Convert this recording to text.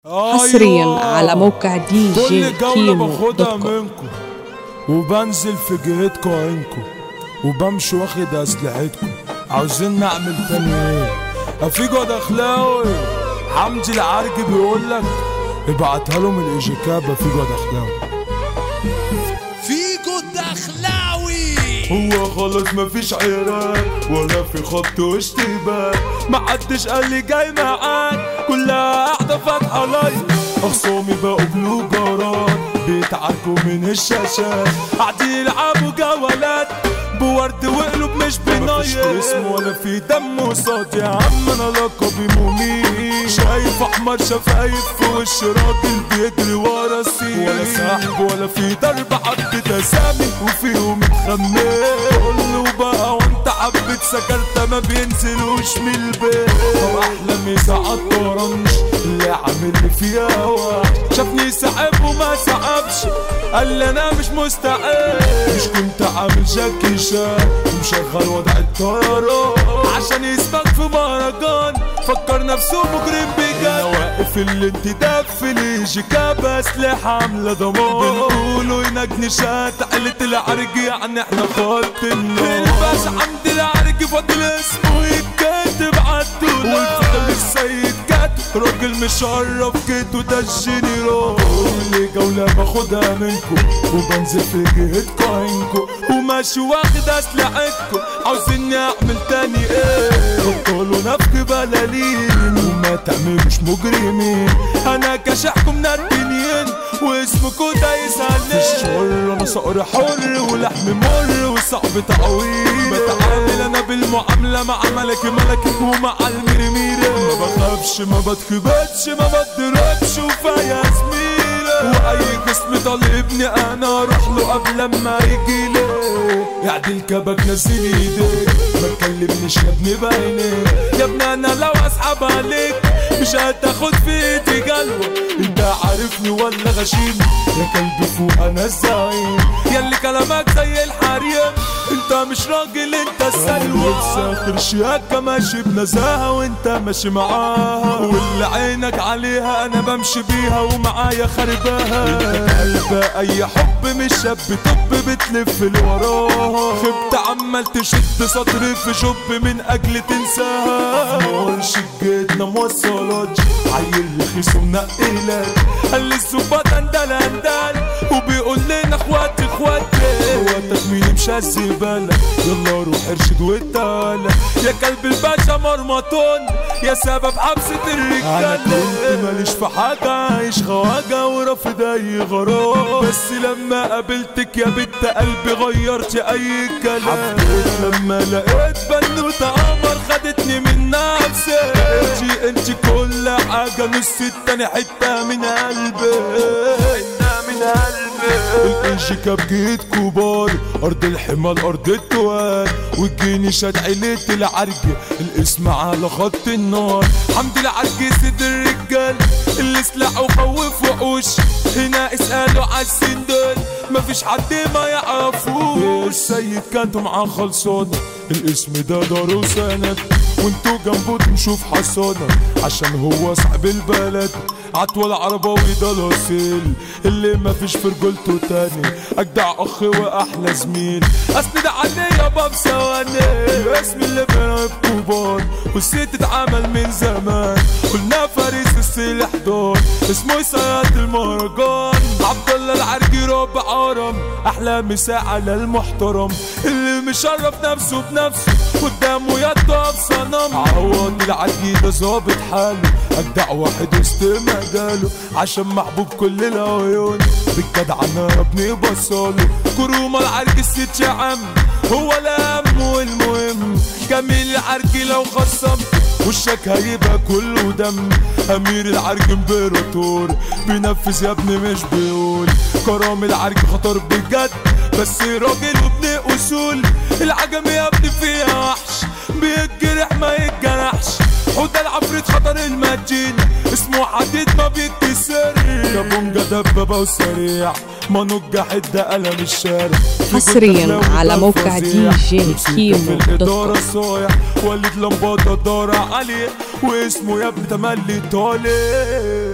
حصريا على موقع دي جي كل جولة كيمو باخدها دوت كوم. منكم وبنزل في جهتكم عينكم وبمشي واخد اسلحتكم عاوزين نعمل تاني ايه افيجو دخلاوي حمدي العرجي بيقول لك ابعتها لهم الايجيكاب افيجو دخلاوي فيجو الدخلاوي هو خلاص مفيش عراق ولا في خط واشتباك محدش قال لي جاي معاك كلها قاعدة فاتحة لايف أخصامي بقوا بلوجرات بيتعاركوا من الشاشات قاعدين يلعبوا جولات بورد وقلوب مش بنايم اسم ولا في دم وصوت يا عم انا لقبي مميت شايف احمر شفايف في وش راجل بيجري ورا السين ولا سحب ولا في ضرب حبة اسامي وفيهم متخمم كله بقى وانت حبة سكرتة ما بينزلوش من البيت طب احلامي ساعات طرنش اللي عامل لي فيها وحش شافني سحب وما سحبش قال لي انا مش مستعد مش كنت عامل جاكي شان ومشغل وضع الطيران عشان يسبق في مهرجان فكر نفسه مجرم بجد واقف الانتداب في الاشيكاب اسلحة عاملة دمار بنقولوا ينجنشات عيلة العرج يعني احنا خط النار الباشا عند العرج فاضل اسمه يتكتب عالدولار والفضل السيد كاتب راجل مشرف كيتو ده الجنرال كل جولة باخدها منكم وبنزل في جهتكم عينكم وماشي واخد اسلحتكم عاوزيني اعمل تاني ايه بطلوا نفخ بلالين وما تعملوش مجرمين انا كشحكم ندمانين واسمكوا دايس عليه في الشر انا صقر حر ولحم مر وصعب تعويض بتعامل انا بالمعاملة مع ملك ملكك ومع المرميرة ما بخافش ما بتخبطش ما بتضربش وفيا زميلة واي قسم طالبني انا اروح له قبل ما يجيلي يعدي الكبك نزل ايديك ما تكلمنيش يا ابني بعينيك يا ابني انا لو اسحب عليك مش هتاخد في ايدي جلوة انت عارفني ولا غشيم يا كلبي فوق انا الزعيم يا اللي كلامك زي الحريم انت مش راجل انت السلوى ساخر شياكة ماشي بنزاهة وانت ماشي معاها واللي عينك عليها انا بمشي بيها ومعايا خرباها انت قلبها اي حب مش شاب طب بتلف لوراها خبت عمال تشد سطر في شب من اجل تنساها مرش جيتنا موصلاتش عيل رخيص ومنقلك قال لي الظباط اندل اندل وبيقول لنا اخواتي اخواتي اخواتك مين مش الزبالة يلا روح ارشد وتعالى يا كلب الباشا مرمطون يا سبب حبسة الرجالة انا كنت ماليش في حاجة عايش خواجة ورافض اي غرام بس لما قابلتك يا بنت قلبي غيرت اي كلام حبيت لما لقيت بنوتة قمر خدتني من نفسي انتي انتي كل حاجة نص التاني حتة من قلبي حتة من قلبي الانشي كبجيت كبار ارض الحمال ارض التوال والجيني شاد عيلة العرج الاسم على خط النار حمد العرج سيد الرجال اللي سلاح وخوف وحوش هنا اسألوا عالسين دول مفيش حد ما يعرفوش السيد كانتوا معاه خلصانة الاسم ده دار وسند وانتوا جنبه تمشوا في حصانة عشان هو صاحب البلد عطوة عرباوي ده الاصيل اللي مفيش في رجولته تاني اجدع اخ واحلى زميل اسند عليه يابا بثواني الاسم اللي بينا كبار والست اتعمل من زمان قلنا فارس السلاح دار اسمه سيد المهرجان عبد الله العرجي ربع عرم احلى مساء على المحترم اللي مشرف نفسه بنفسه قدامه يده بصنم عوض العرجي ده ظابط حاله اجدع واحد وسط مجاله عشان محبوب كل العيون بالجدع انا ابني بصاله كرومه العرج الست يا عم هو الاهم والمهم جميل العرج لو خصمت وشك هيبقى كله دم امير العرج امبراطور بينفذ يا ابني مش بيقول كرام العرج خطر بجد بس راجل وابن اصول العجم يا ابني فيها وحش بيتجرح ما يتجرحش حوده العفريت خطر المدينة اسمه حديد ما بيتكسر يا بونجا دبابة وسريع ما نجح ده قلم الشارع حصرياً على موقع دي جي كيمو دوت كوم. الإدارة صايع وليد لمبادة دار عليه واسمه يا ابني تملي طالع